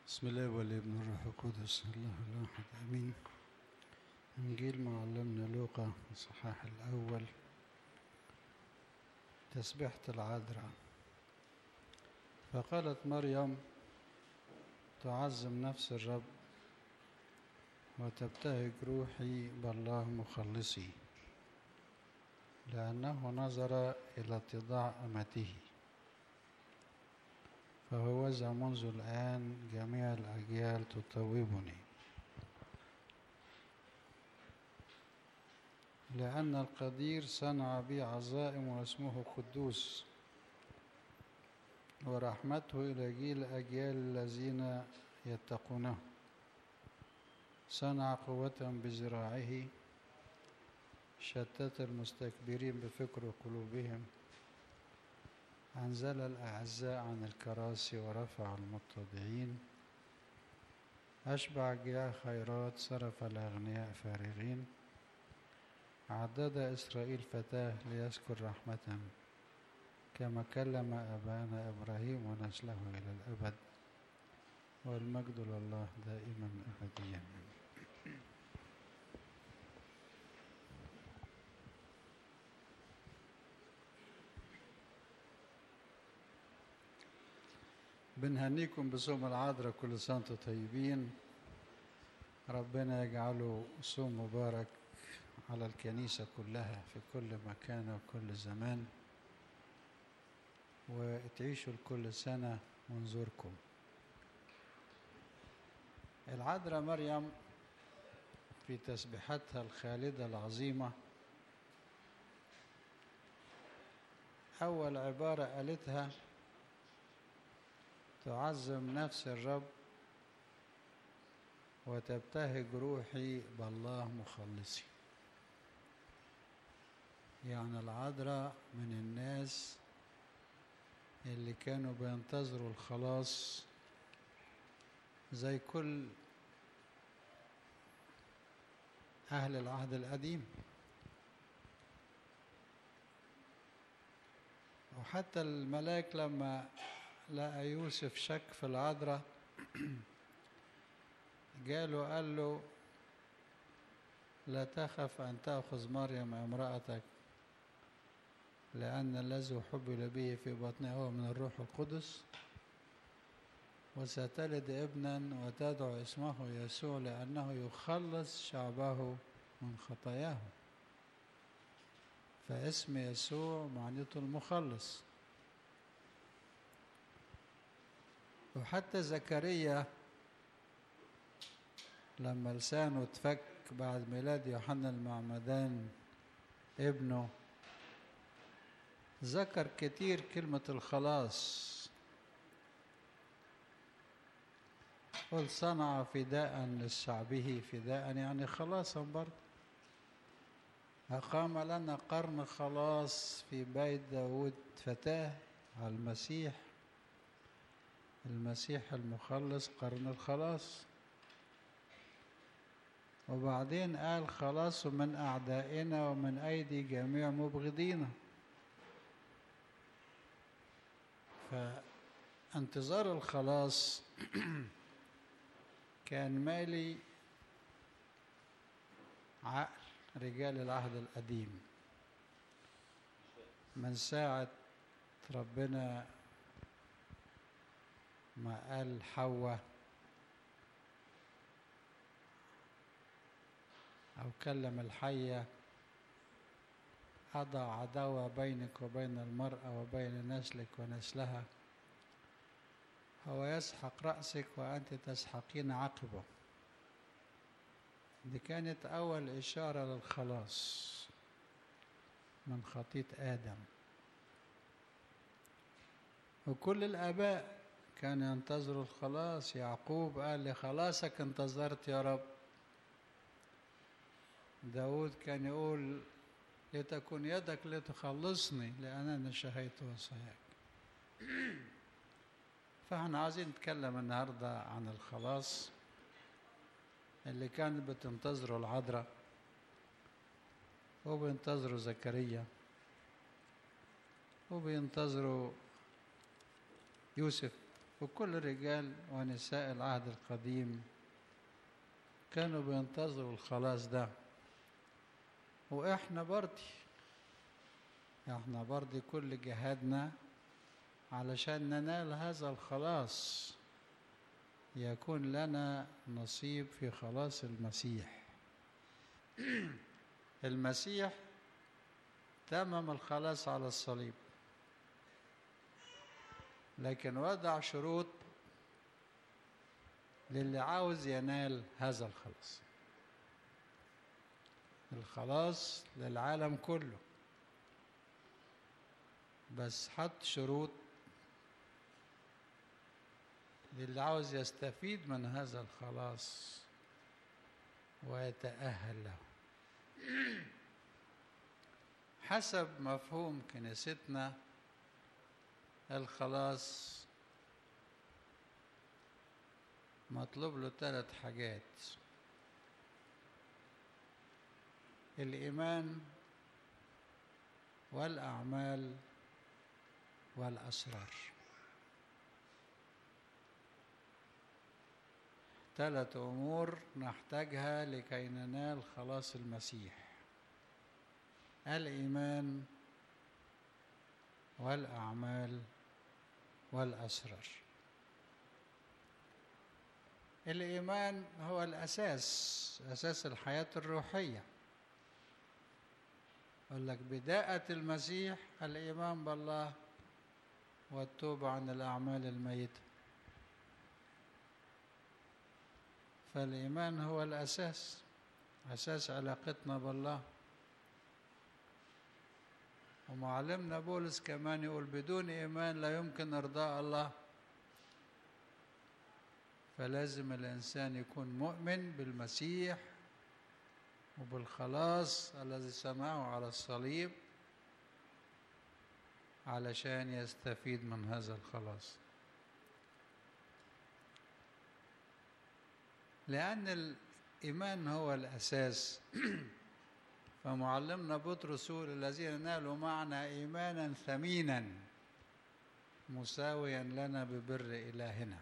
بسم الله والابن والروح القدس الله الواحد امين انجيل معلمنا لوقا الصحاح الاول تسبيحة العذراء فقالت مريم تعظم نفس الرب وتبتهج روحي بالله مخلصي لأنه نظر إلى اتضاع أمته فهوذا منذ الآن جميع الأجيال تطوبني لأن القدير صنع بي عظائم واسمه قدوس ورحمته إلى جيل أجيال الذين يتقونه صنع قوة بذراعه شتت المستكبرين بفكر قلوبهم أنزل الأعزاء عن الكراسي ورفع المتضعين أشبع الجياع خيرات صرف الأغنياء فارغين عدد إسرائيل فتاه ليذكر رحمة كما كلم أبانا إبراهيم ونسله إلى الأبد والمجد لله دائما أبديا بنهنيكم بصوم العذراء كل سنة وانتم طيبين ربنا يجعله صوم مبارك على الكنيسة كلها في كل مكان وكل زمان وتعيشوا لكل سنة ونزوركم العذراء مريم في تسبيحتها الخالدة العظيمة أول عبارة قالتها تعظم نفس الرب وتبتهج روحي بالله مخلصي يعني العذراء من الناس اللي كانوا بينتظروا الخلاص زي كل أهل العهد القديم وحتى الملاك لما لقى يوسف شك في العذراء جاله قال له لا تخف أن تأخذ مريم امرأتك لأن الذي حبل به في بطنها هو من الروح القدس وستلد ابنا وتدعو اسمه يسوع لأنه يخلص شعبه من خطاياه فاسم يسوع معناته المخلص وحتى زكريا لما لسانه اتفك بعد ميلاد يوحنا المعمدان ابنه ذكر كتير كلمة الخلاص قل صنع فداء لشعبه فداء يعني خلاصا برضه أقام لنا قرن خلاص في بيت داود فتاه على المسيح المسيح المخلص قرن الخلاص وبعدين قال خلاص من أعدائنا ومن أيدي جميع مبغضينا فانتظار الخلاص كان مالي عقل رجال العهد القديم من ساعة ربنا ما قال حواء أو كلم الحية أضع عداوة بينك وبين المرأة وبين نسلك ونسلها هو يسحق رأسك وأنت تسحقين عقبه دي كانت أول إشارة للخلاص من خطية آدم وكل الآباء كانوا ينتظروا الخلاص يعقوب قال لخلاصك انتظرت يا رب داود كان يقول لتكن يدك لتخلصني لأنني شهيت وصاياك فاحنا عايزين نتكلم النهاردة عن الخلاص اللي كانت بتنتظره العذراء وبينتظروا زكريا وبينتظروا يوسف وكل رجال ونساء العهد القديم كانوا بينتظروا الخلاص ده واحنا برضي احنا برضي كل جهادنا علشان ننال هذا الخلاص يكون لنا نصيب في خلاص المسيح المسيح تمم الخلاص على الصليب لكن وضع شروط للي عاوز ينال هذا الخلاص الخلاص للعالم كله بس حط شروط للي عاوز يستفيد من هذا الخلاص ويتأهل له حسب مفهوم كنيستنا الخلاص مطلوب له ثلاث حاجات الإيمان والأعمال والأسرار ثلاث أمور نحتاجها لكي ننال خلاص المسيح الإيمان والأعمال والأسرار الإيمان هو الأساس أساس الحياة الروحية يقول لك بداءة المسيح الإيمان بالله والتوبة عن الأعمال الميتة فالإيمان هو الأساس أساس علاقتنا بالله ومعلمنا بولس كمان يقول بدون إيمان لا يمكن إرضاء الله فلازم الإنسان يكون مؤمن بالمسيح وبالخلاص الذي سمعه على الصليب علشان يستفيد من هذا الخلاص لأن الإيمان هو الأساس فمعلمنا بطرس يقول الذين نالوا معنا إيمانا ثمينا مساويا لنا ببر إلهنا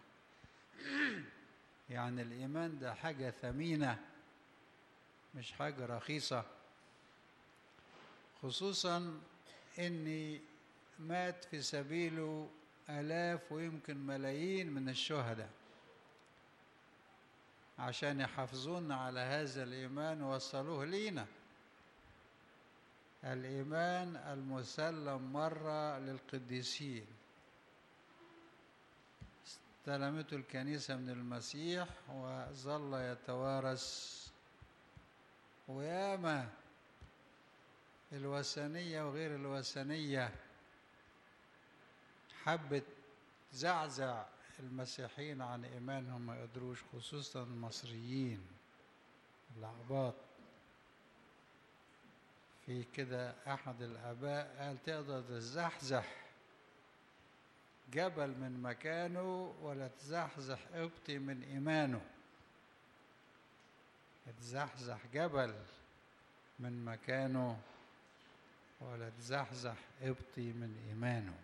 يعني الإيمان ده حاجة ثمينة مش حاجة رخيصة خصوصا إني مات في سبيله آلاف ويمكن ملايين من الشهداء عشان يحافظونا على هذا الإيمان ووصلوه لينا الإيمان المسلم مرة للقديسين استلمته الكنيسة من المسيح وظل يتوارث وياما الوثنية وغير الوثنية حبت زعزع المسيحيين عن إيمانهم ما يقدروش خصوصا المصريين الأعباط في كده أحد الآباء قال تقدر تزحزح جبل من مكانه ولا تزحزح قبطي من إيمانه تزحزح جبل من مكانه ولا تزحزح قبطي من إيمانه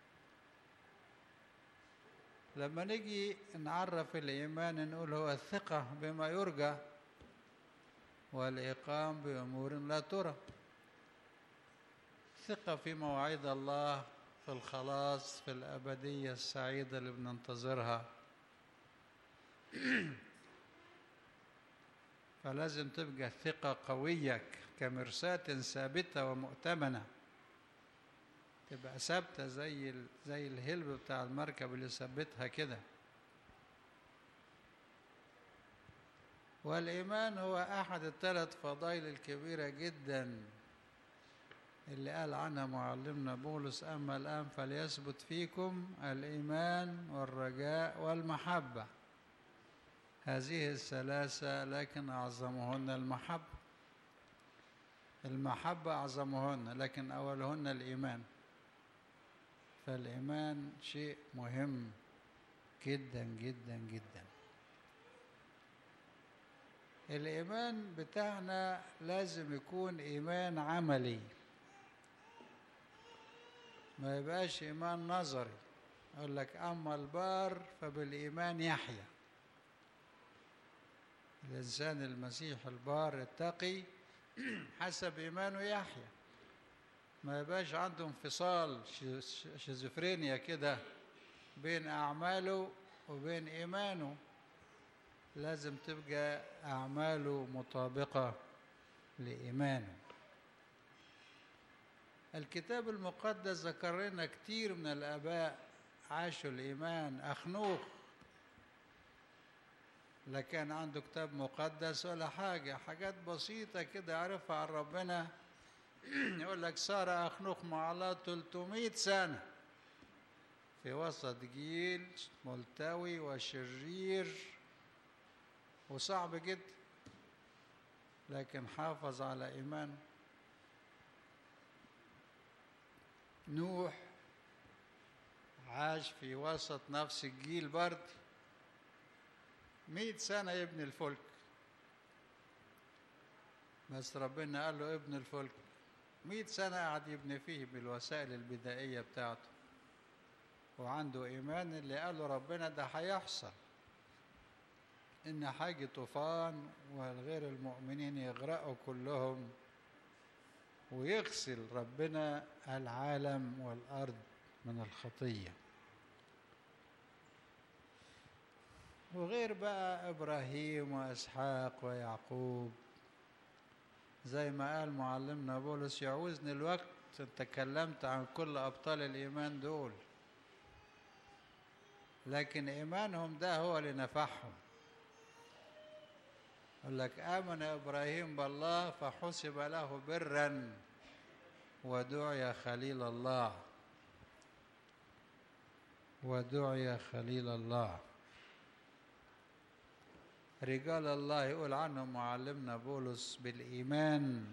لما نيجي نعرف الإيمان نقول هو الثقة بما يرجى والإقام بأمور لا ترى ثقة في مواعيد الله في الخلاص في الأبدية السعيدة اللي بننتظرها فلازم تبقى الثقة قوية كمرساة ثابتة ومؤتمنة تبقى ثابتة زي زي الهلب بتاع المركب اللي ثبتها كده والإيمان هو أحد الثلاث فضائل الكبيرة جدا اللي قال عنها معلمنا بولس أما الآن فليثبت فيكم الإيمان والرجاء والمحبة هذه الثلاثة لكن أعظمهن المحبة المحبة أعظمهن لكن أولهن الإيمان فالإيمان شيء مهم جدا جدا جدا الإيمان بتاعنا لازم يكون إيمان عملي ما يبقاش إيمان نظري يقول لك أما البار فبالإيمان يحيى الإنسان المسيح البار التقي حسب إيمانه يحيى ما يبقاش عنده انفصال شيزوفرينيا كده بين أعماله وبين إيمانه لازم تبقى أعماله مطابقة لإيمانه الكتاب المقدس ذكر لنا كتير من الآباء عاشوا الإيمان أخنوخ لا كان عنده كتاب مقدس ولا حاجة حاجات بسيطة كده عرفها عن ربنا يقول لك صار أخنوخ مع الله 300 سنة في وسط جيل ملتوي وشرير وصعب جدا لكن حافظ على إيمانه نوح عاش في وسط نفس الجيل برد مئة سنة يبني الفلك بس ربنا قال له ابن الفلك مئة سنة قعد يبني فيه بالوسائل البدائية بتاعته وعنده إيمان اللي قاله ربنا ده هيحصل إن حاجة طوفان والغير المؤمنين يغرقوا كلهم ويغسل ربنا العالم والأرض من الخطية وغير بقى إبراهيم وإسحاق ويعقوب زي ما قال معلمنا بولس يعوزني الوقت تكلمت عن كل أبطال الإيمان دول لكن إيمانهم ده هو اللي نفعهم يقول لك آمن إبراهيم بالله فحسب له برا ودعي خليل الله ودعي خليل الله رجال الله يقول عنهم معلمنا بولس بالإيمان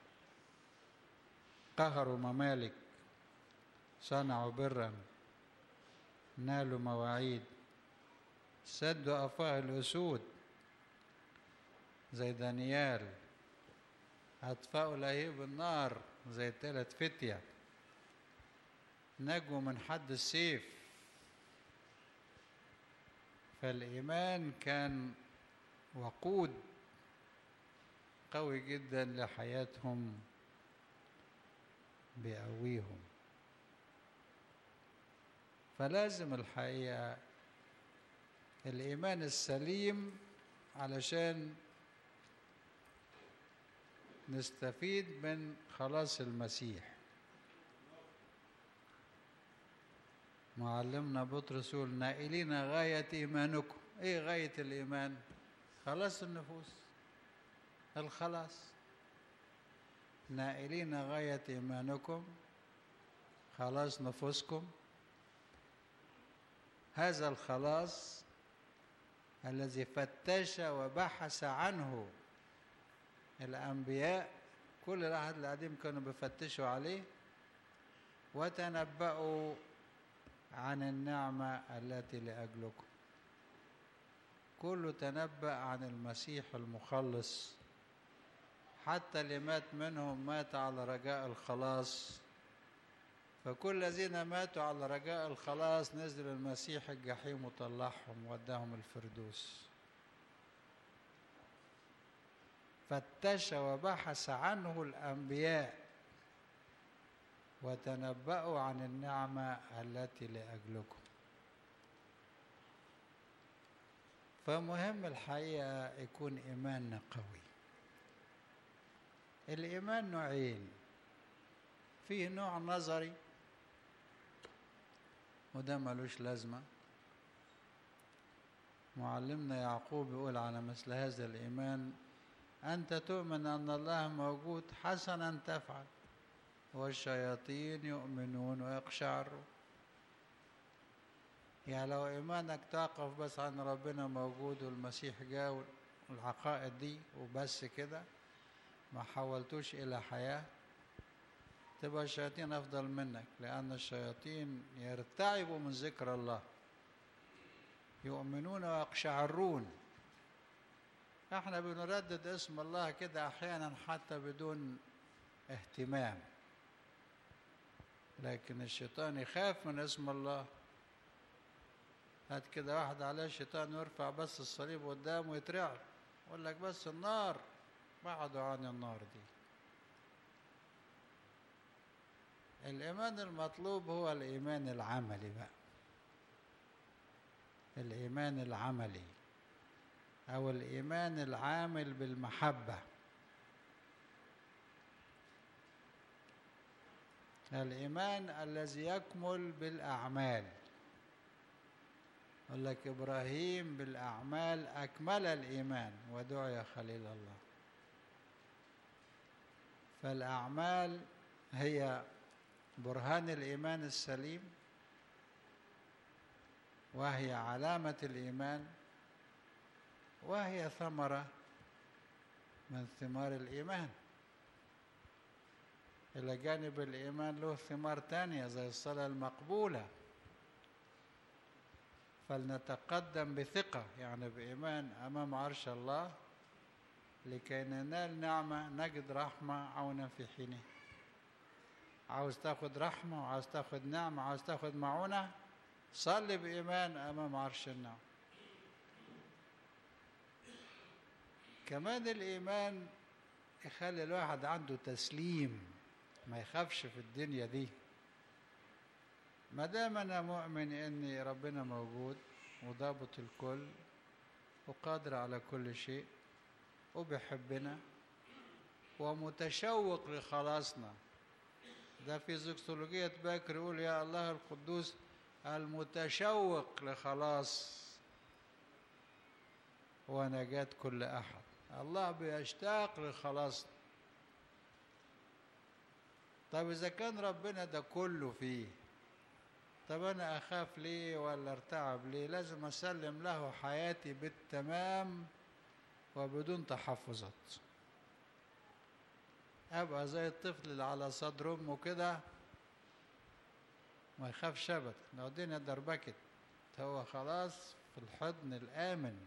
قهروا ممالك صنعوا برا نالوا مواعيد سدوا أفواه الأسود زي دانيال أطفأوا لهيب النار زي التلات فتية نجوا من حد السيف فالإيمان كان وقود قوي جدا لحياتهم بيقويهم فلازم الحقيقة الإيمان السليم علشان نستفيد من خلاص المسيح معلمنا بطرس يقول نائلين غاية إيمانكم إيه غاية الإيمان خلاص النفوس الخلاص نائلين غاية إيمانكم خلاص نفوسكم هذا الخلاص الذي فتش وبحث عنه الأنبياء كل العهد القديم كانوا بيفتشوا عليه وتنبأوا عن النعمة التي لأجلكم كله تنبأ عن المسيح المخلص حتى اللي مات منهم مات على رجاء الخلاص فكل الذين ماتوا على رجاء الخلاص نزل المسيح الجحيم وطلعهم وداهم الفردوس فتش وبحث عنه الأنبياء وتنبأوا عن النعمة التي لأجلكم فمهم الحقيقة يكون إيماننا قوي الإيمان نوعين فيه نوع نظري وده ملوش لازمة معلمنا يعقوب يقول على مثل هذا الإيمان أنت تؤمن أن الله موجود حسنا تفعل والشياطين يؤمنون ويقشعرون يعني لو إيمانك توقف بس عن ربنا موجود والمسيح جاء والعقائد دي وبس كده ما حولتوش إلى حياة تبقى الشياطين أفضل منك لأن الشياطين يرتعبوا من ذكر الله يؤمنون ويقشعرون احنا بنردد اسم الله كده أحيانا حتى بدون اهتمام لكن الشيطان يخاف من اسم الله هات كده واحد عليه الشيطان يرفع بس الصليب قدامه ويترعب يقول لك بس النار بعدوا عن النار دي الإيمان المطلوب هو الإيمان العملي بقى الإيمان العملي أو الإيمان العامل بالمحبة الإيمان الذي يكمل بالأعمال يقول لك إبراهيم بالأعمال أكمل الإيمان ودعي خليل الله فالأعمال هي برهان الإيمان السليم وهي علامة الإيمان وهي ثمرة من ثمار الإيمان إلى جانب الإيمان له ثمار تانية زي الصلاة المقبولة فلنتقدم بثقة يعني بإيمان أمام عرش الله لكي ننال نعمة نجد رحمة عونا في حينه عاوز تاخد رحمة وعاوز تاخد نعمة عاوز تاخد معونة صلي بإيمان أمام عرش النعم كمان الإيمان يخلي الواحد عنده تسليم ما يخافش في الدنيا دي ما دام أنا مؤمن إن ربنا موجود وضابط الكل وقادر على كل شيء وبيحبنا ومتشوق لخلاصنا ده في زكسولوجية باكر يقول يا الله القدوس المتشوق لخلاص ونجاة كل أحد الله بيشتاق لخلاصنا طب إذا كان ربنا ده كله فيه طب أنا أخاف ليه ولا ارتعب ليه لازم أسلم له حياتي بالتمام وبدون تحفظات أبقى زي الطفل اللي على صدر أمه كده ما يخافش أبدا لو الدنيا دربكت هو خلاص في الحضن الآمن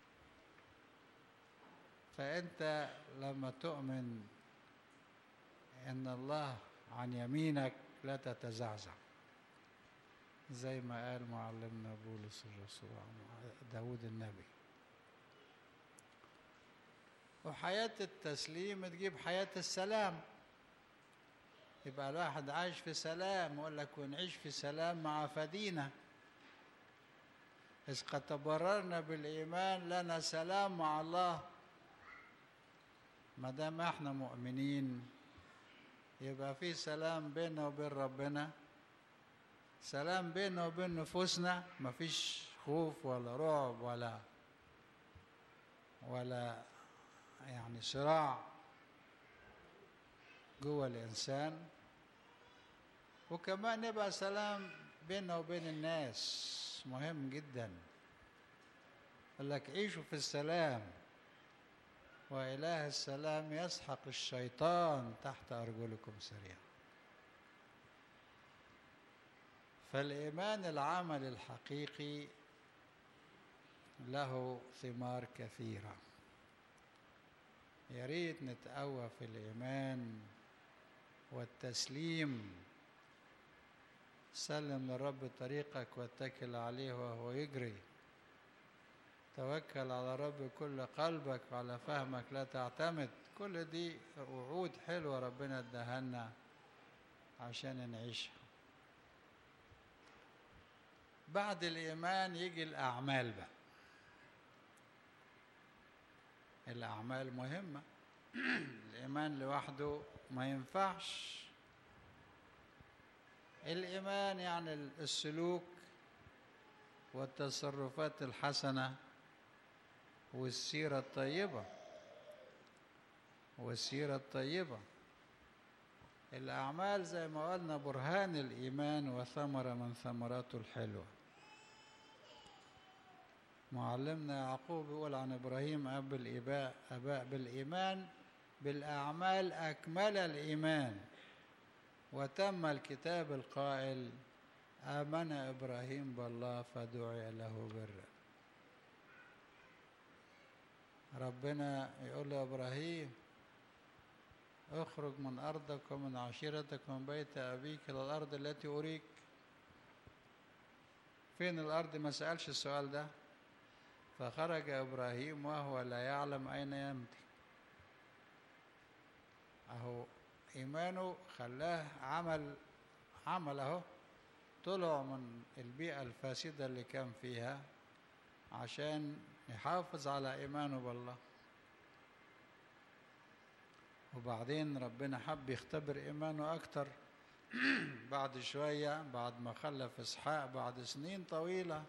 فأنت لما تؤمن أن الله عن يمينك لا تتزعزع زي ما قال معلمنا بولس الرسول داود النبي وحياة التسليم تجيب حياة السلام يبقى الواحد عايش في سلام يقول لك ونعيش في سلام مع فدينا إذ قد تبررنا بالإيمان لنا سلام مع الله ما دام احنا مؤمنين يبقى في سلام بيننا وبين ربنا سلام بيننا وبين نفوسنا مفيش خوف ولا رعب ولا ولا يعني صراع جوه الإنسان وكمان يبقى سلام بيننا وبين الناس مهم جدا قال لك عيشوا في السلام وإله السلام يسحق الشيطان تحت أرجلكم سريعا فالإيمان العمل الحقيقي له ثمار كثيرة يا ريت نتقوى في الإيمان والتسليم سلم للرب طريقك واتكل عليه وهو يجري توكل على رب كل قلبك وعلى فهمك لا تعتمد كل دي وعود حلوة ربنا ادهنا عشان نعيشها بعد الإيمان يجي الأعمال بقى الأعمال مهمة الإيمان لوحده ما ينفعش الإيمان يعني السلوك والتصرفات الحسنة والسيرة الطيبة والسيرة الطيبة الأعمال زي ما قلنا برهان الإيمان وثمرة من ثمراته الحلوة معلمنا يعقوب يقول عن إبراهيم أب الإباء أباء بالإيمان بالأعمال أكمل الإيمان وتم الكتاب القائل آمن إبراهيم بالله فدعي له برا ربنا يقول له إبراهيم اخرج من أرضك ومن عشيرتك ومن بيت أبيك إلى الأرض التي أريك فين الأرض ما سألش السؤال ده فخرج إبراهيم وهو لا يعلم أين يمضي أهو إيمانه خلاه عمل عمل أهو طلع من البيئة الفاسدة اللي كان فيها عشان يحافظ على إيمانه بالله وبعدين ربنا حب يختبر إيمانه أكتر بعد شوية بعد ما خلف إسحاق بعد سنين طويلة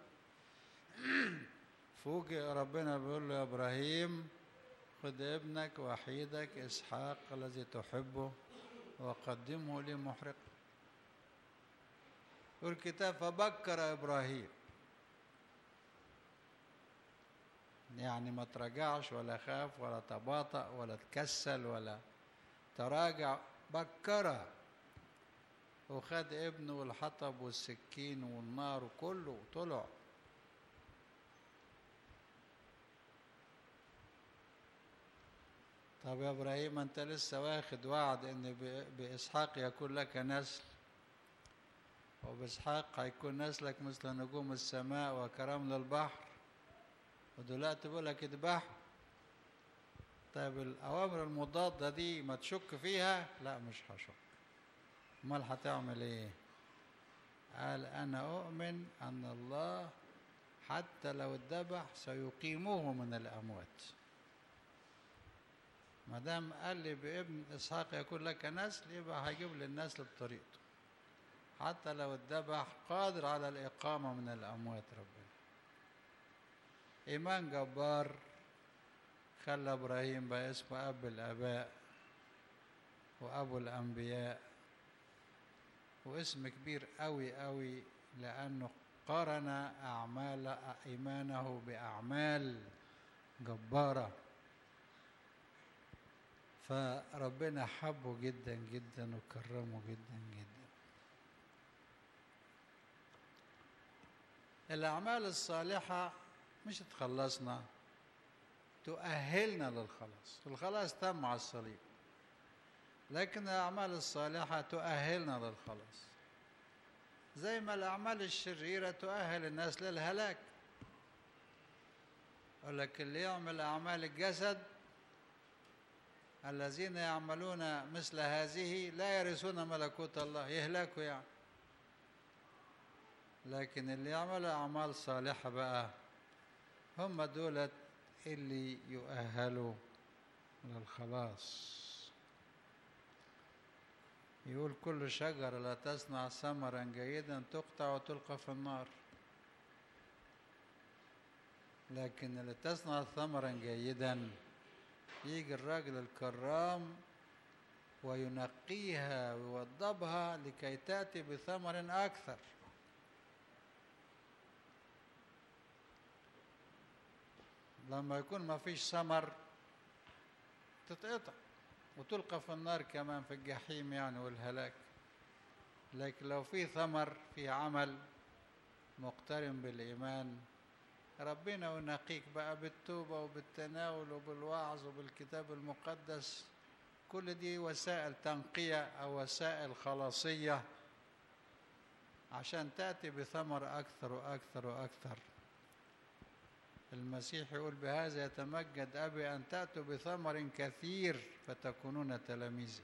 فوجئ ربنا بيقول له يا إبراهيم خذ ابنك وحيدك إسحاق الذي تحبه وقدمه لي محرقا والكتاب فبكر إبراهيم يعني ما تراجعش ولا خاف ولا تباطأ ولا تكسل ولا تراجع بكره وخد ابنه والحطب والسكين والنار وكله طلع طب يا ابراهيم انت لسه واخد وعد ان باسحاق يكون لك نسل وباسحاق هيكون نسلك مثل نجوم السماء وكرمل البحر ودلوقتي بيقول لك اذبح طيب الاوامر المضاده دي ما تشك فيها لا مش هشك امال هتعمل ايه قال انا اؤمن ان الله حتى لو اتذبح سيقيمه من الاموات ما دام قال لي بابن اسحاق يكون لك نسل يبقى هيجيب لي النسل بطريقته حتى لو اتذبح قادر على الاقامه من الاموات ربنا ايمان جبار خلى ابراهيم بقى اسمه اب الاباء وابو الانبياء واسم كبير قوي قوي لانه قارن اعمال ايمانه باعمال جباره فربنا حبه جدا جدا وكرمه جدا جدا الاعمال الصالحه مش تخلصنا تؤهلنا للخلاص الخلاص تم على الصليب لكن الأعمال الصالحة تؤهلنا للخلاص زي ما الأعمال الشريرة تؤهل الناس للهلاك يقول لك اللي يعمل أعمال الجسد الذين يعملون مثل هذه لا يرثون ملكوت الله يهلكوا يعني لكن اللي يعملوا أعمال صالحة بقى هم دولت اللي يؤهلوا للخلاص يقول كل شجرة لا تصنع ثمرا جيدا تقطع وتلقى في النار لكن اللي تصنع ثمرا جيدا يجي الراجل الكرام وينقيها ويوضبها لكي تأتي بثمر أكثر لما يكون ما فيش ثمر تتقطع وتلقى في النار كمان في الجحيم يعني والهلاك لكن لو في ثمر في عمل مقترن بالإيمان ربنا ينقيك بقى بالتوبة وبالتناول وبالوعظ وبالكتاب المقدس كل دي وسائل تنقية أو وسائل خلاصية عشان تأتي بثمر أكثر وأكثر وأكثر المسيح يقول بهذا يتمجد أبي أن تأتوا بثمر كثير فتكونون تلاميذي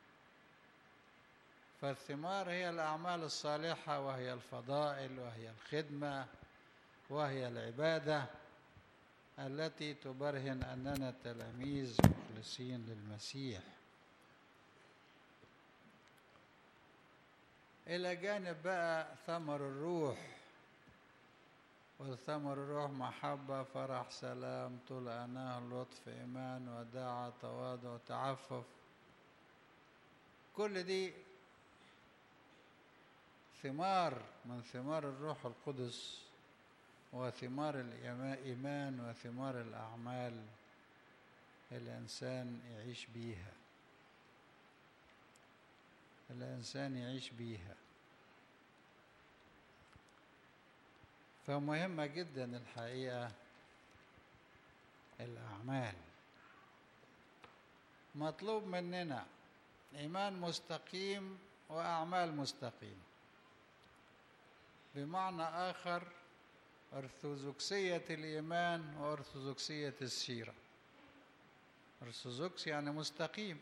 فالثمار هي الأعمال الصالحة وهي الفضائل وهي الخدمة وهي العبادة التي تبرهن أننا تلاميذ مخلصين للمسيح إلى جانب بقى ثمر الروح والثمر الروح محبة فرح سلام طول أناه لطف إيمان وداعة تواضع تعفف كل دي ثمار من ثمار الروح القدس وثمار الإيمان وثمار الأعمال الإنسان يعيش بيها الإنسان يعيش بيها فمهمة جدا الحقيقة الأعمال مطلوب مننا إيمان مستقيم وأعمال مستقيمة بمعنى آخر أرثوذكسية الإيمان وأرثوذكسية السيرة أرثوذكس يعني مستقيم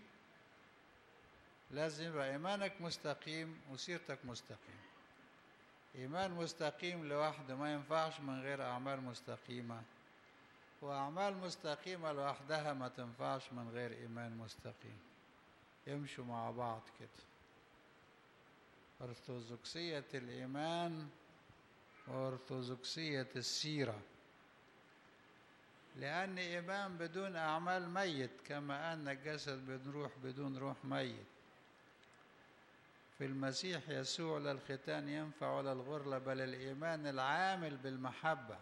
لازم يبقى إيمانك مستقيم وسيرتك مستقيم إيمان مستقيم لوحده ما ينفعش من غير أعمال مستقيمة وأعمال مستقيمة لوحدها ما تنفعش من غير إيمان مستقيم يمشوا مع بعض كده أرثوذكسية الإيمان وأرثوذكسية السيرة لأن إيمان بدون أعمال ميت كما أن الجسد بدون روح بدون روح ميت في المسيح يسوع لا الختان ينفع ولا الغرلة بل الإيمان العامل بالمحبة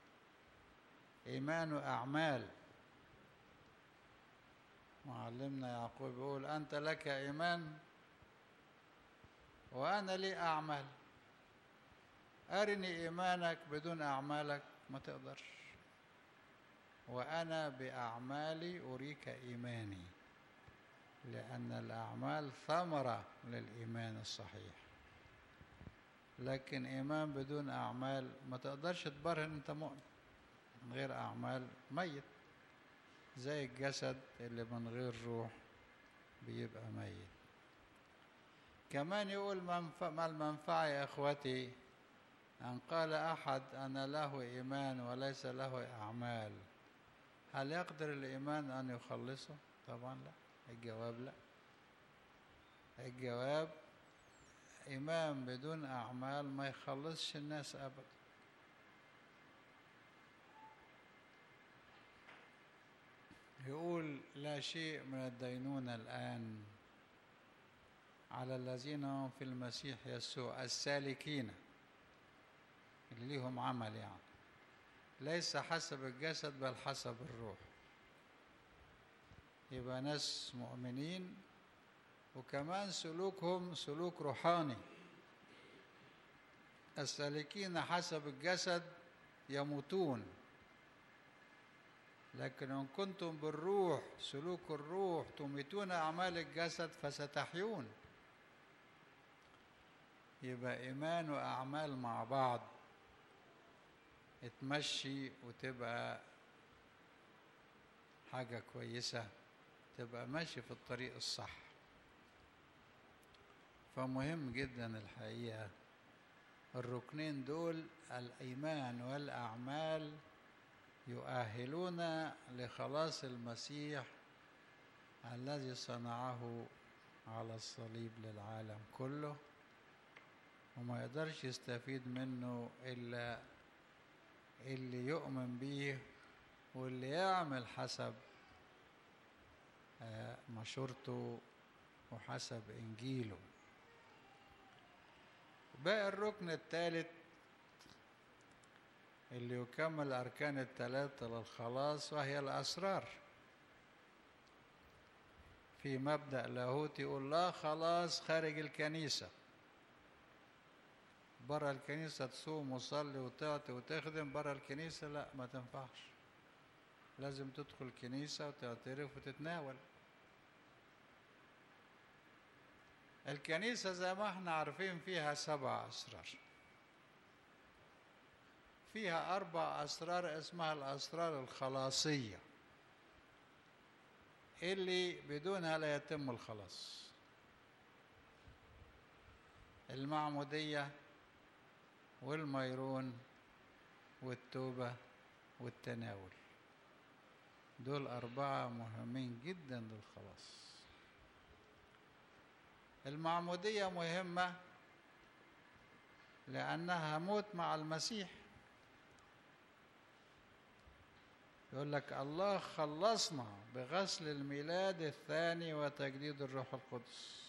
إيمان أعمال معلمنا يعقوب يقول أنت لك إيمان وأنا لي أعمال أرني إيمانك بدون أعمالك ما تقدرش وأنا بأعمالي أريك إيماني لأن الأعمال ثمرة للإيمان الصحيح لكن إيمان بدون أعمال ما تقدرش تبرهن أنت مؤمن من غير أعمال ميت زي الجسد اللي من غير روح بيبقى ميت كمان يقول منفع ما المنفعة يا إخوتي أن قال أحد أنا له إيمان وليس له أعمال هل يقدر الإيمان أن يخلصه؟ طبعا لا الجواب لا الجواب إيمان بدون أعمال ما يخلصش الناس أبدا يقول لا شيء من الدينونة الآن على الذين هم في المسيح يسوع السالكين اللي ليهم عمل يعني ليس حسب الجسد بل حسب الروح يبقى ناس مؤمنين وكمان سلوكهم سلوك روحاني السالكين حسب الجسد يموتون لكن إن كنتم بالروح سلوك الروح تميتون أعمال الجسد فستحيون يبقى إيمان وأعمال مع بعض تمشي وتبقى حاجة كويسة تبقى ماشي في الطريق الصح فمهم جدا الحقيقة الركنين دول الإيمان والأعمال يؤهلون لخلاص المسيح الذي صنعه على الصليب للعالم كله وما يقدرش يستفيد منه إلا اللي يؤمن به واللي يعمل حسب مشورته وحسب إنجيله باقي الركن الثالث اللي يكمل أركان الثلاثة للخلاص وهي الأسرار في مبدأ لاهوتي يقول لا خلاص خارج الكنيسة برا الكنيسة تصوم وتصلي وتعطي وتخدم برا الكنيسة لا ما تنفعش لازم تدخل الكنيسة وتعترف وتتناول الكنيسة زي ما احنا عارفين فيها سبع أسرار فيها أربع أسرار اسمها الأسرار الخلاصية اللي بدونها لا يتم الخلاص المعمودية والميرون والتوبة والتناول دول أربعة مهمين جدا للخلاص المعمودية مهمة لأنها موت مع المسيح يقول لك الله خلصنا بغسل الميلاد الثاني وتجديد الروح القدس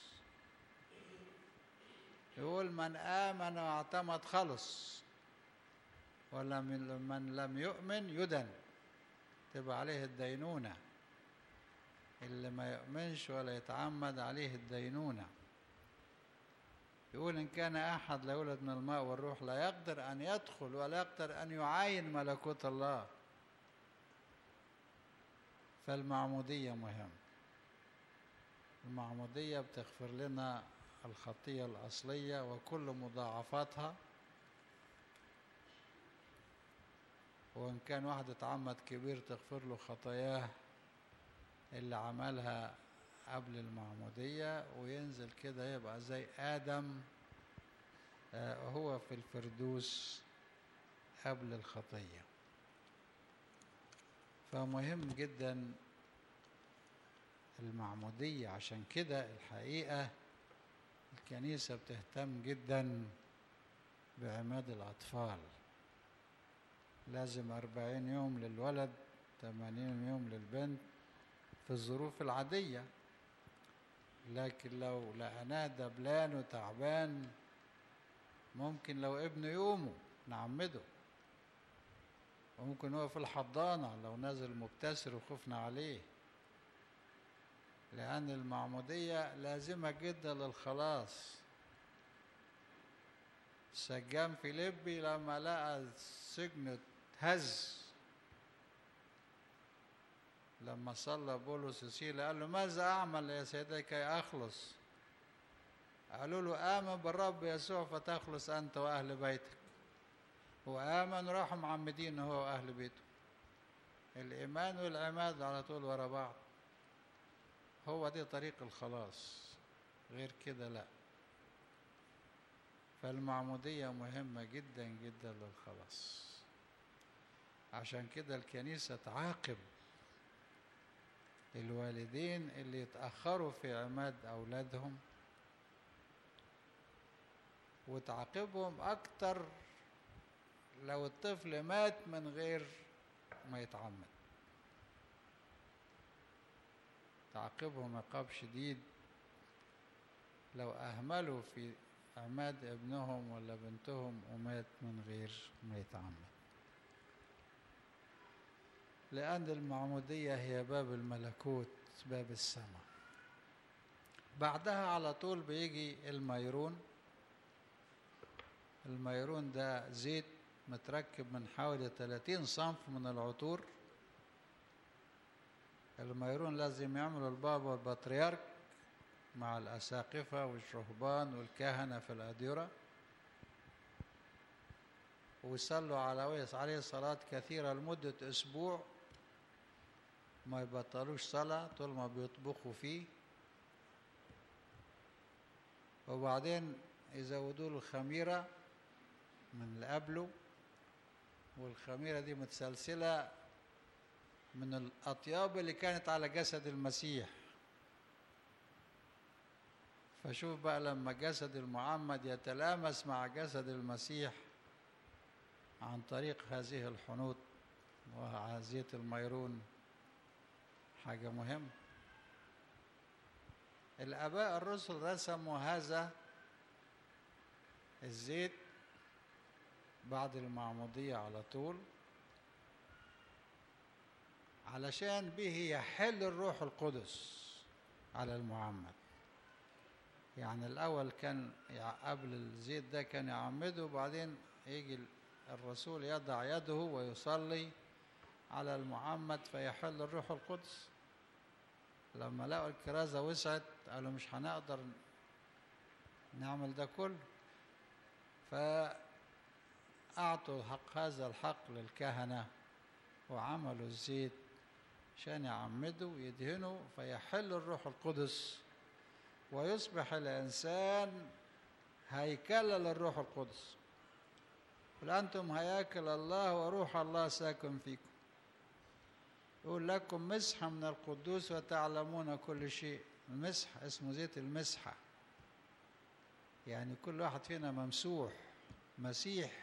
يقول من آمن واعتمد خلص ولم من لم يؤمن يدن تبقى عليه الدينونة اللي ما يؤمنش ولا يتعمد عليه الدينونة يقول إن كان أحد لا يولد من الماء والروح لا يقدر أن يدخل ولا يقدر أن يعاين ملكوت الله فالمعمودية مهم المعمودية بتغفر لنا الخطية الأصلية وكل مضاعفاتها وإن كان واحد اتعمد كبير تغفر له خطاياه اللي عملها قبل المعمودية وينزل كده يبقى زي آدم هو في الفردوس قبل الخطية فمهم جدا المعمودية عشان كده الحقيقة الكنيسة بتهتم جدا بعماد الأطفال لازم أربعين يوم للولد ثمانين يوم للبنت في الظروف العادية لكن لو لقناه دبلان وتعبان ممكن لو ابنه يومه نعمده وممكن هو في الحضانة لو نازل مبتسر وخفنا عليه لأن المعمودية لازمة جدا للخلاص سجان فيليبي لما لقى السجن هز لما صلى بولس سيلا قال له ماذا أعمل يا سيدي كي أخلص قالوا له آمن بالرب يسوع فتخلص أنت وأهل بيتك وآمن راحوا معمدين هو وأهل بيته الإيمان والعماد على طول ورا بعض هو دي طريق الخلاص غير كده لا فالمعمودية مهمة جدا جدا للخلاص عشان كده الكنيسة تعاقب الوالدين اللي يتأخروا في عماد أولادهم وتعاقبهم أكتر لو الطفل مات من غير ما يتعمد تعاقبهم عقاب شديد لو أهملوا في عماد ابنهم ولا بنتهم ومات من غير ما يتعمد لأن المعمودية هي باب الملكوت باب السماء بعدها على طول بيجي الميرون الميرون ده زيت متركب من حوالي 30 صنف من العطور الميرون لازم يعملوا البابا والبطريرك مع الأساقفة والشهبان والكهنة في الأديرة ويصلوا على عليه صلاة كثيرة لمدة أسبوع ما يبطلوش صلاة طول ما بيطبخوا فيه وبعدين يزودوا له خميرة من اللي قبله والخميرة دي متسلسلة من الأطياب اللي كانت على جسد المسيح فشوف بقى لما جسد المعمد يتلامس مع جسد المسيح عن طريق هذه الحنوط وزيت الميرون حاجة مهمة الآباء الرسل رسموا هذا الزيت بعد المعمودية على طول علشان به يحل الروح القدس على المعمد يعني الأول كان قبل الزيت ده كان يعمده وبعدين يجي الرسول يضع يده ويصلي على المعمد فيحل الروح القدس لما لقوا الكرازة وسعت قالوا مش هنقدر نعمل ده كله فأعطوا حق هذا الحق للكهنة وعملوا الزيت عشان يعمدوا ويدهنوا فيحل الروح القدس ويصبح الإنسان هيكل للروح القدس قل أنتم هياكل الله وروح الله ساكن فيكم يقول لكم مسحة من القدوس وتعلمون كل شيء المسح اسمه زيت المسحة يعني كل واحد فينا ممسوح مسيح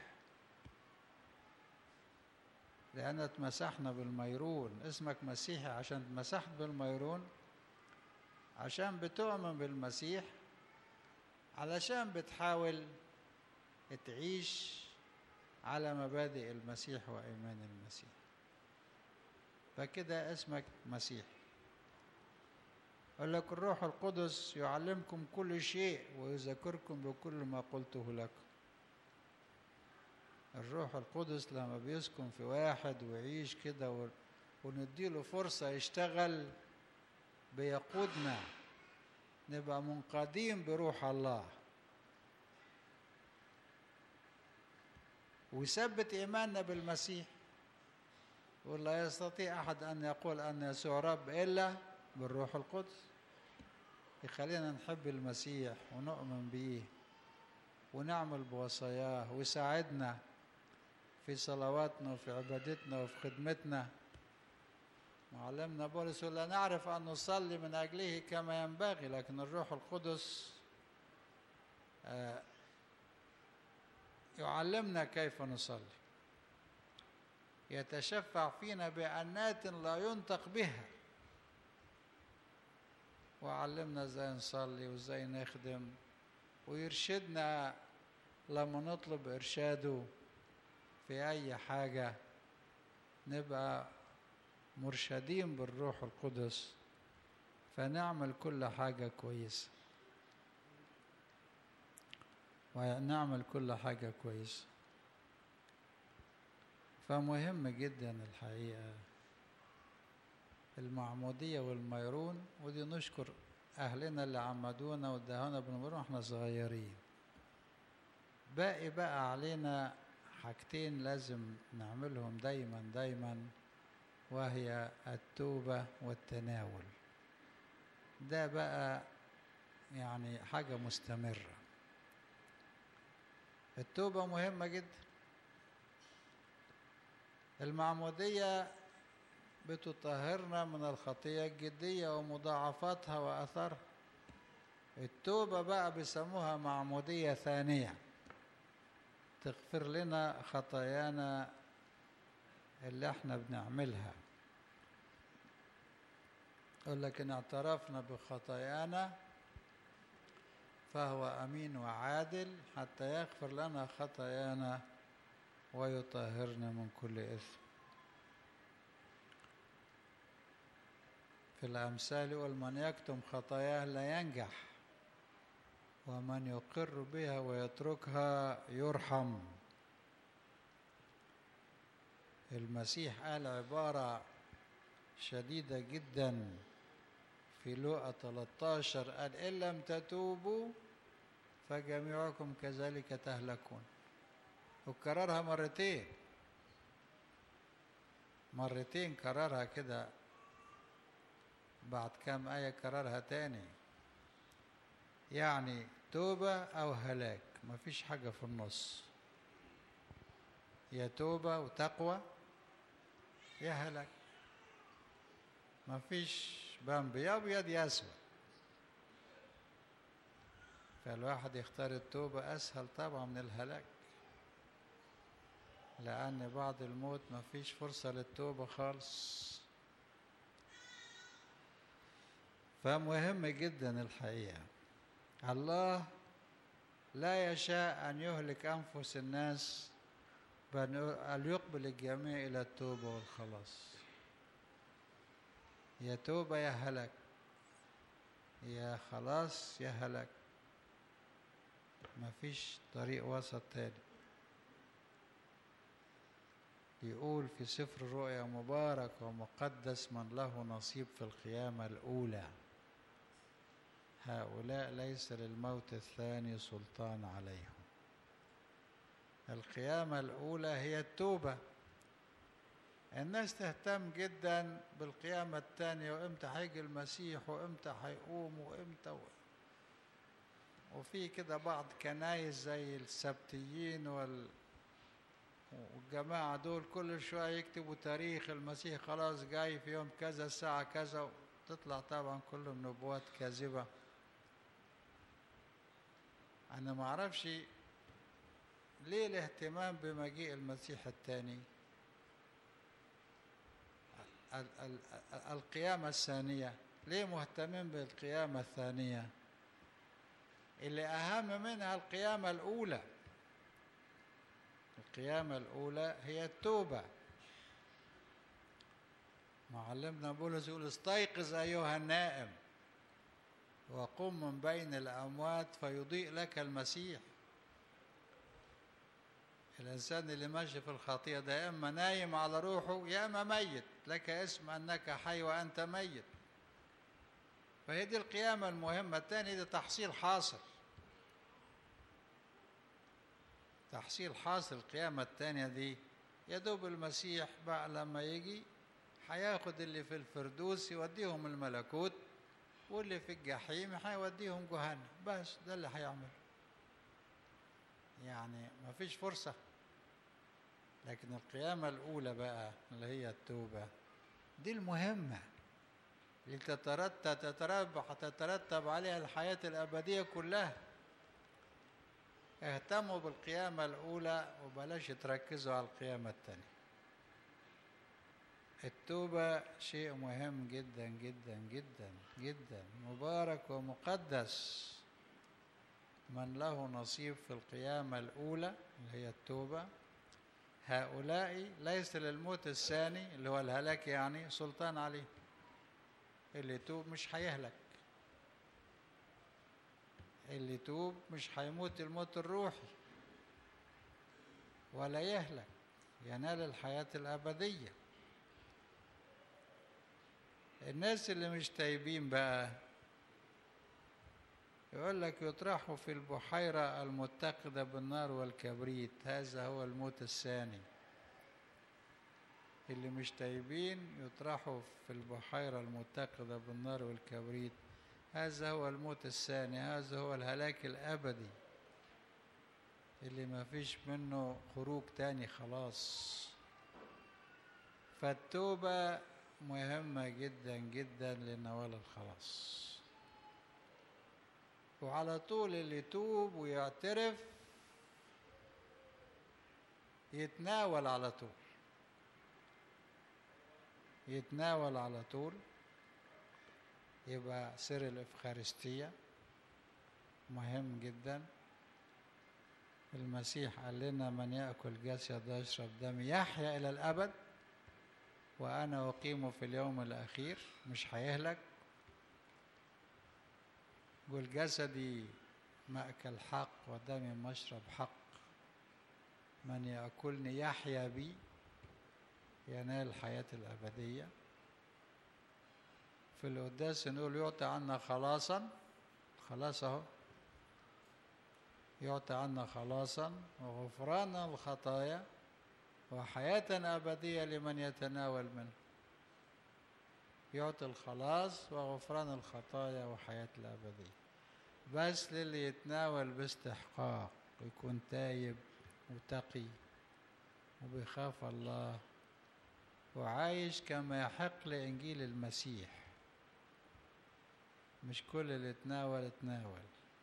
لأن اتمسحنا بالميرون اسمك مسيحي عشان اتمسحت بالميرون عشان بتؤمن بالمسيح علشان بتحاول تعيش على مبادئ المسيح وإيمان المسيح فكده اسمك مسيح يقول لك الروح القدس يعلمكم كل شيء ويذكركم بكل ما قلته لكم الروح القدس لما بيسكن في واحد ويعيش كده ونديله فرصة يشتغل بيقودنا نبقى منقادين بروح الله ويثبت إيماننا بالمسيح ولا يستطيع أحد أن يقول أن يسوع رب إلا بالروح القدس يخلينا نحب المسيح ونؤمن به ونعمل بوصاياه ويساعدنا في صلواتنا وفي عبادتنا وفي خدمتنا معلمنا بولس لا نعرف أن نصلي من أجله كما ينبغي لكن الروح القدس يعلمنا كيف نصلي يتشفع فينا بأنات لا ينطق بها وعلمنا ازاي نصلي وازاي نخدم ويرشدنا لما نطلب ارشاده في اي حاجه نبقى مرشدين بالروح القدس فنعمل كل حاجه كويسه ونعمل كل حاجه كويسه فمهم جدا الحقيقه المعمودية والميرون ودي نشكر أهلنا اللي عمدونا ودهونا بالميرون واحنا صغيرين باقي بقى علينا حاجتين لازم نعملهم دايما دايما وهي التوبة والتناول ده بقى يعني حاجة مستمرة التوبة مهمة جدا المعمودية بتطهرنا من الخطية الجدية ومضاعفاتها وأثرها التوبة بقى بيسموها معمودية ثانية تغفر لنا خطايانا اللي احنا بنعملها يقول لك ان اعترفنا بخطايانا فهو امين وعادل حتى يغفر لنا خطايانا ويطهرنا من كل اثم في الأمثال يقول من يكتم خطاياه لا ينجح ومن يقر بها ويتركها يرحم المسيح قال عبارة شديدة جدا في لوقا 13 قال إن لم تتوبوا فجميعكم كذلك تهلكون وكررها مرتين مرتين كررها كده بعد كام آية كررها تاني يعني توبة أو هلاك مفيش حاجة في النص يا توبة وتقوى يا هلاك مفيش بامب يا أبيض يا أسود فالواحد يختار التوبة أسهل طبعا من الهلاك لأن بعد الموت مفيش فرصة للتوبة خالص فمهم جدا الحقيقة الله لا يشاء أن يهلك أنفس الناس بل أن يقبل الجميع إلى التوبة والخلاص يا توبة يا هلك يا خلاص يا هلك مفيش طريق وسط تاني يقول في سفر الرؤيا مبارك ومقدس من له نصيب في القيامة الأولى هؤلاء ليس للموت الثاني سلطان عليهم القيامة الأولى هي التوبة الناس تهتم جدا بالقيامة الثانية وإمتى هيجي المسيح وإمتى هيقوم وإمتى و... وفي كده بعض كنايس زي السبتيين وال... والجماعة دول كل شوية يكتبوا تاريخ المسيح خلاص جاي في يوم كذا الساعة كذا تطلع طبعا كلهم نبوات كاذبة أنا ما أعرفش ليه الاهتمام بمجيء المسيح الثاني القيامة الثانية ليه مهتمين بالقيامة الثانية اللي أهم منها القيامة الأولى القيامة الأولى هي التوبة معلمنا بولس يقول استيقظ أيها النائم وقم من بين الأموات فيضيء لك المسيح الإنسان اللي ماشي في الخطيئة ده يا إما نايم على روحه يا إما ميت لك اسم أنك حي وأنت ميت فهي دي القيامة المهمة الثاني دي تحصيل حاصل تحصيل حاصل القيامة الثانية دي يا دوب المسيح بقى لما يجي هياخد اللي في الفردوس يوديهم الملكوت واللي في الجحيم هيوديهم جهنم بس ده اللي هيعمل يعني ما فيش فرصة لكن القيامة الأولى بقى اللي هي التوبة دي المهمة اللي تترتب تترتب تترتب عليها الحياة الأبدية كلها اهتموا بالقيامة الأولى وبلاش تركزوا على القيامة الثانية التوبة شيء مهم جدا جدا جدا جدا مبارك ومقدس من له نصيب في القيامة الأولى اللي هي التوبة هؤلاء ليس للموت الثاني اللي هو الهلاك يعني سلطان عليه اللي يتوب مش هيهلك اللي يتوب مش هيموت الموت الروحي ولا يهلك ينال الحياة الأبدية الناس اللي مش تايبين بقى يقول لك يطرحوا في البحيرة المتقدة بالنار والكبريت هذا هو الموت الثاني اللي مش تايبين يطرحوا في البحيرة المتقدة بالنار والكبريت هذا هو الموت الثاني هذا هو الهلاك الأبدي اللي ما فيش منه خروج تاني خلاص فالتوبة مهمة جدا جدا لنوال الخلاص وعلى طول اللي يتوب ويعترف يتناول على طول يتناول على طول يبقى سر الإفخارستية مهم جدا المسيح قال لنا من يأكل جسد ويشرب دم يحيا إلى الأبد وأنا أقيمه في اليوم الأخير مش هيهلك قل جسدي مأكل حق ودمي مشرب حق من يأكلني يحيا بي ينال الحياة الأبدية في القداس نقول يعطي عنا خلاصا خلاص اهو يعطي عنا خلاصا وغفرانا الخطايا وحياة أبدية لمن يتناول منه يعطي الخلاص وغفران الخطايا وحياة الأبدية بس للي يتناول باستحقاق ويكون تايب وتقي وبيخاف الله وعايش كما يحق لإنجيل المسيح مش كل اللي تناول اتناول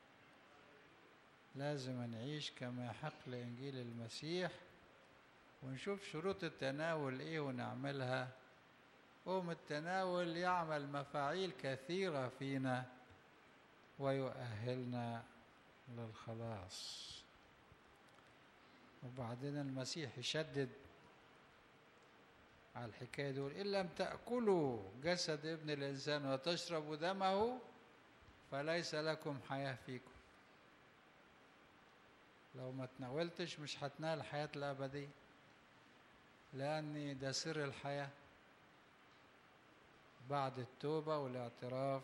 لازم نعيش كما يحق لإنجيل المسيح ونشوف شروط التناول ايه ونعملها قوم التناول يعمل مفاعيل كثيرة فينا ويؤهلنا للخلاص وبعدين المسيح يشدد على الحكاية دول إن لم تأكلوا جسد ابن الإنسان وتشربوا دمه فليس لكم حياة فيكم لو ما تناولتش مش هتنال الحياة الأبدية لأن ده سر الحياة بعد التوبة والاعتراف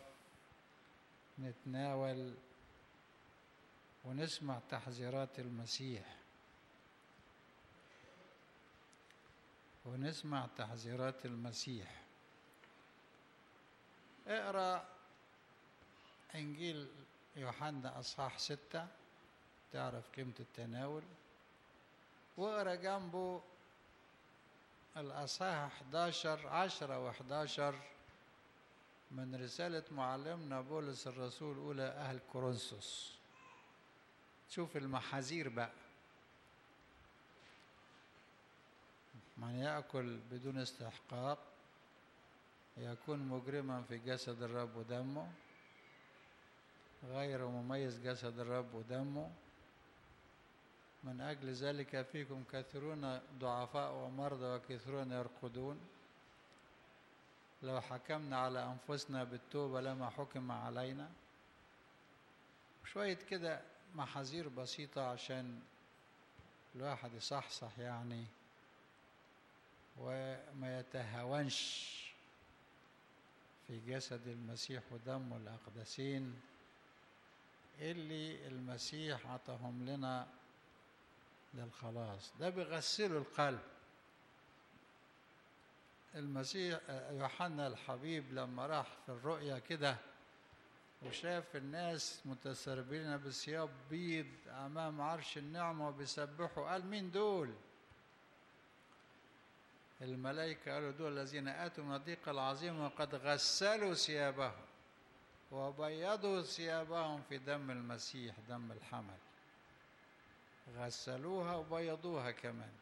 نتناول ونسمع تحذيرات المسيح ونسمع تحذيرات المسيح اقرا انجيل يوحنا اصحاح ستة تعرف قيمة التناول واقرا جنبه الاصحاح 11 10 و11 من رسالة معلمنا بولس الرسول أولى أهل كورنثوس شوف المحاذير بقى من يأكل بدون استحقاق يكون مجرما في جسد الرب ودمه غير مميز جسد الرب ودمه من أجل ذلك فيكم كثيرون ضعفاء ومرضى وكثيرون يرقدون لو حكمنا على أنفسنا بالتوبة لما حكم علينا شوية كده محاذير بسيطة عشان الواحد يصحصح يعني وما يتهاونش في جسد المسيح ودمه الأقدسين اللي المسيح عطاهم لنا للخلاص ده بيغسلوا القلب المسيح يوحنا الحبيب لما راح في الرؤيا كده وشاف الناس متسربلين بثياب بيض امام عرش النعمه وبيسبحوا قال مين دول الملائكه قالوا دول الذين اتوا من الضيق العظيم وقد غسلوا ثيابهم وبيضوا ثيابهم في دم المسيح دم الحمل غسلوها وبيضوها كمان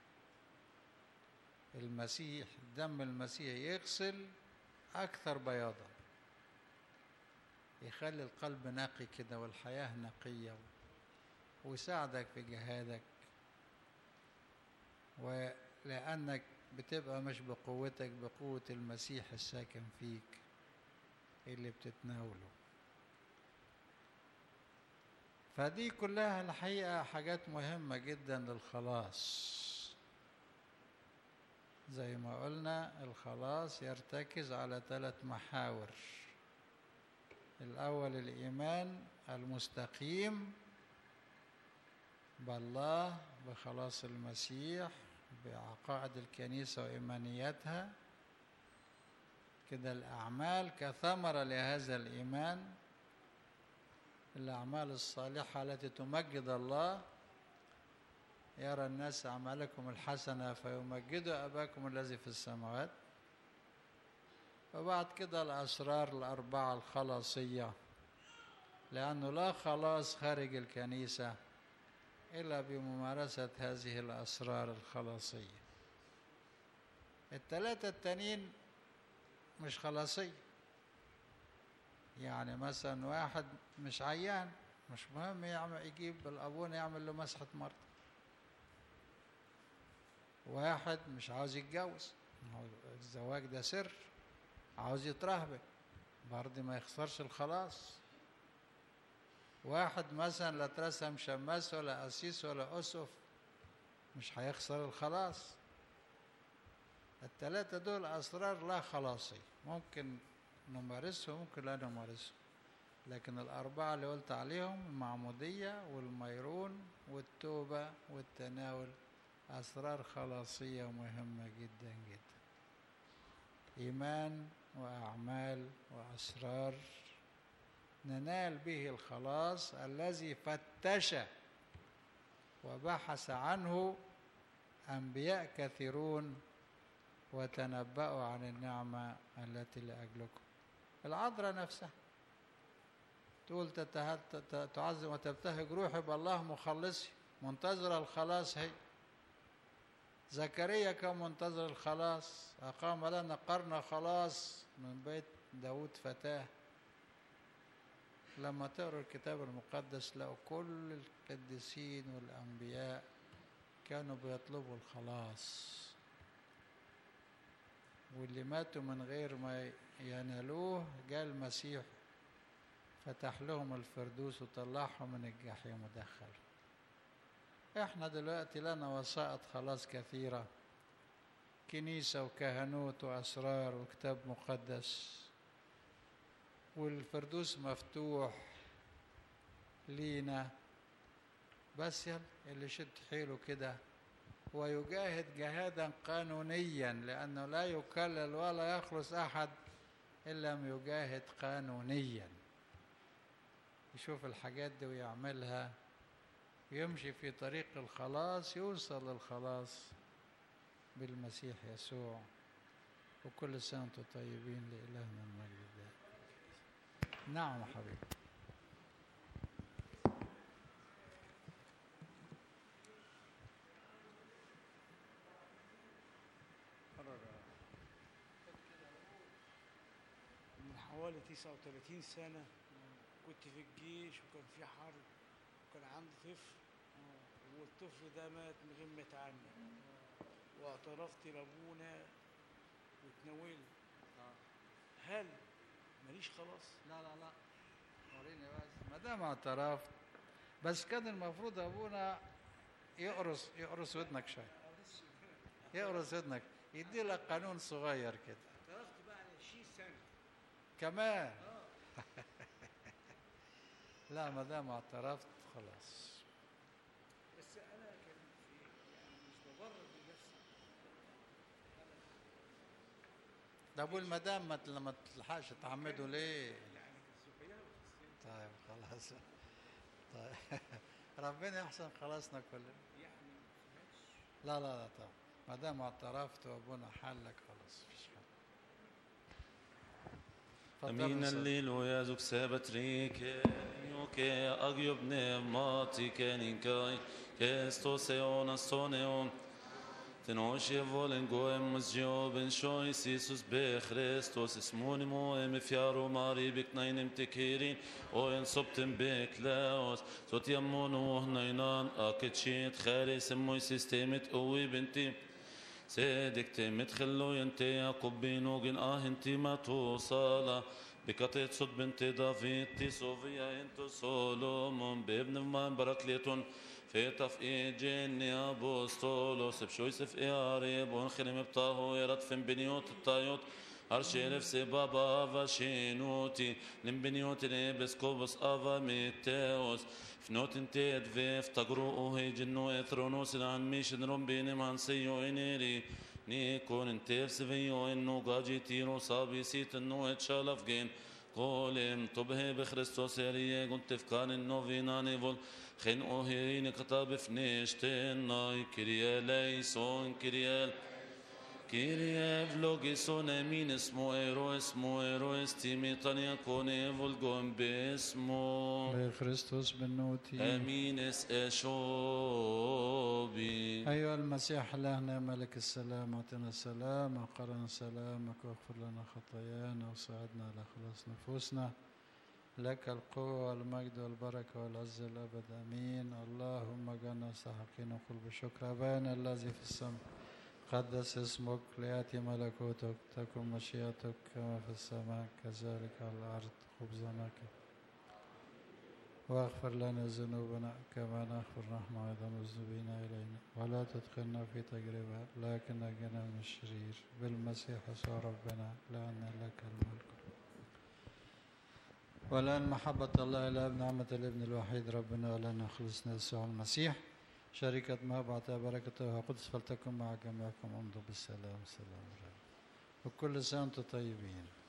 المسيح دم المسيح يغسل أكثر بياضا يخلي القلب نقي كده والحياة نقية ويساعدك في جهادك ولأنك بتبقى مش بقوتك بقوة المسيح الساكن فيك اللي بتتناوله فدي كلها الحقيقة حاجات مهمة جدا للخلاص زي ما قلنا الخلاص يرتكز على ثلاث محاور الأول الإيمان المستقيم بالله بخلاص المسيح بعقائد الكنيسة وإيمانياتها كده الأعمال كثمرة لهذا الإيمان الأعمال الصالحة التي تمجد الله يرى الناس أعمالكم الحسنة فيمجدوا أباكم الذي في السماوات وبعد كده الأسرار الأربعة الخلاصية لأنه لا خلاص خارج الكنيسة إلا بممارسة هذه الأسرار الخلاصية الثلاثة التانيين مش خلاصية يعني مثلا واحد مش عيان مش مهم يعمل يجيب الأبونا يعمل له مسحة مرض واحد مش عاوز يتجوز الزواج ده سر عاوز يترهبن برضه ما يخسرش الخلاص واحد مثلا لا ترسم شماس ولا قسيس ولا أسف مش هيخسر الخلاص الثلاثة دول أسرار لا خلاصي ممكن نمارسهم ممكن لا نمارسهم لكن الأربعة اللي قلت عليهم المعمودية والميرون والتوبة والتناول أسرار خلاصية مهمة جدا جدا إيمان وأعمال وأسرار ننال به الخلاص الذي فتش وبحث عنه أنبياء كثيرون وتنبأوا عن النعمة التي لأجلكم العذراء نفسها تقول تعظم وتبتهج روحي بالله مخلصي منتظرة الخلاص هي زكريا كان منتظر الخلاص أقام لنا قرن خلاص من بيت داود فتاه لما تقرأ الكتاب المقدس لقوا كل القديسين والأنبياء كانوا بيطلبوا الخلاص واللي ماتوا من غير ما ينالوه جاء المسيح فتح لهم الفردوس وطلعهم من الجحيم ودخلهم احنا دلوقتي لنا وسائط خلاص كثيرة كنيسة وكهنوت وأسرار وكتاب مقدس والفردوس مفتوح لينا بس يلا اللي شد حيله كده ويجاهد جهادا قانونيا لأنه لا يكلل ولا يخلص أحد إن لم يجاهد قانونيا يشوف الحاجات دي ويعملها يمشي في طريق الخلاص يوصل للخلاص بالمسيح يسوع وكل سنة وانتم طيبين لإلهنا المجد نعم حبيبي من حوالي 39 سنة كنت في الجيش وكان في حرب وكان عندي طفل والطفل ده مات من غير ما يتعنى واعترفت لابونا واتناولت هل ماليش خلاص؟ لا لا لا وريني بس ما دام اعترفت بس كان المفروض ابونا يقرص يقرص ودنك شويه يقرص ودنك يدي لك قانون صغير كده اعترفت بقى على 20 سنة كمان لا ما دام اعترفت خلاص بس انا كان في يعني مش ببرر بنفسي طب والمدام ما تل- ما تلحقش تعمدوا ليه؟ طيب خلاص طيب ربنا يحسن خلاصنا كلنا لا لا لا طبعا ما دام اعترفت وابونا حلك خلاص مفيش حاجه اتفضل Amin يا أستاذ. alleluia zuk sebat rike Joke agjob nevmati keninkai Kesto seon astoneon Tenosh volen goem muzjoben shois Jesus be Christos ismoni moem fjaro mari biknainem tekirin Oen soptem beklaos Sot yamono nainan aketshit kharis moy systemet owi bintim صدق تمتخلو ينتي يعقوب بينوغن اه انتي ما توصالا بكتة صد بنت دافيد تي صوفيا انتو سولومون بابن مان براكليتون في تفقي جيني ابوستولوس بشويس في اياريب ونخلم بطاهو يرد فين بنيوت الطايوت أرشيرف سي بابا فاشينوتي لمبنيوتي لبسكوبس أفا ميتيوس فنوت انتيد فيف تقرؤو هي جنو اثرونوس عن ميشن رومبيني مان سيو انيري نيكون انتيف سفيو انو قاجي تيرو صابي سيت انو اتشالف جين قولم طبه بخريستوس يريه قلت فكان انو فينا نيفول خن اوهيرين كتاب فنيشتين ناي كريا ليسون كريال Kyrie vlogison emin esmo ero esmo ero estimitan yakon evolgon besmo بخريستوس بالنوتي امين es eshobi أيها المسيح إلهنا ملك السلام أعطنا السلام وقرن سلامك واغفر لنا خطايانا وساعدنا على خلاص نفوسنا لك القوة والمجد والبركة والعز الأبد أمين اللهم اجعلنا مستحقين نقول بشكر أبانا الذي في السماء قدس اسمك ليأتي ملكوتك تكن مشيئتك كما في السماء كذلك على الأرض خبزنا كفاف واغفر لنا ذنوبنا كما نغفر نحن أيضا المذنبين إلينا ولا تدخلنا في تجربة لكن نجنا من الشرير بالمسيح يسوع ربنا لأن لك الملك والآن محبة الله إلى نعمة الابن الوحيد ربنا ولنا خلصنا يسوع المسيح شركة ما بعد بركته وقدس فلتكن مع جميعكم امضوا بالسلام سلام الرب وكل سنة وانتم طيبين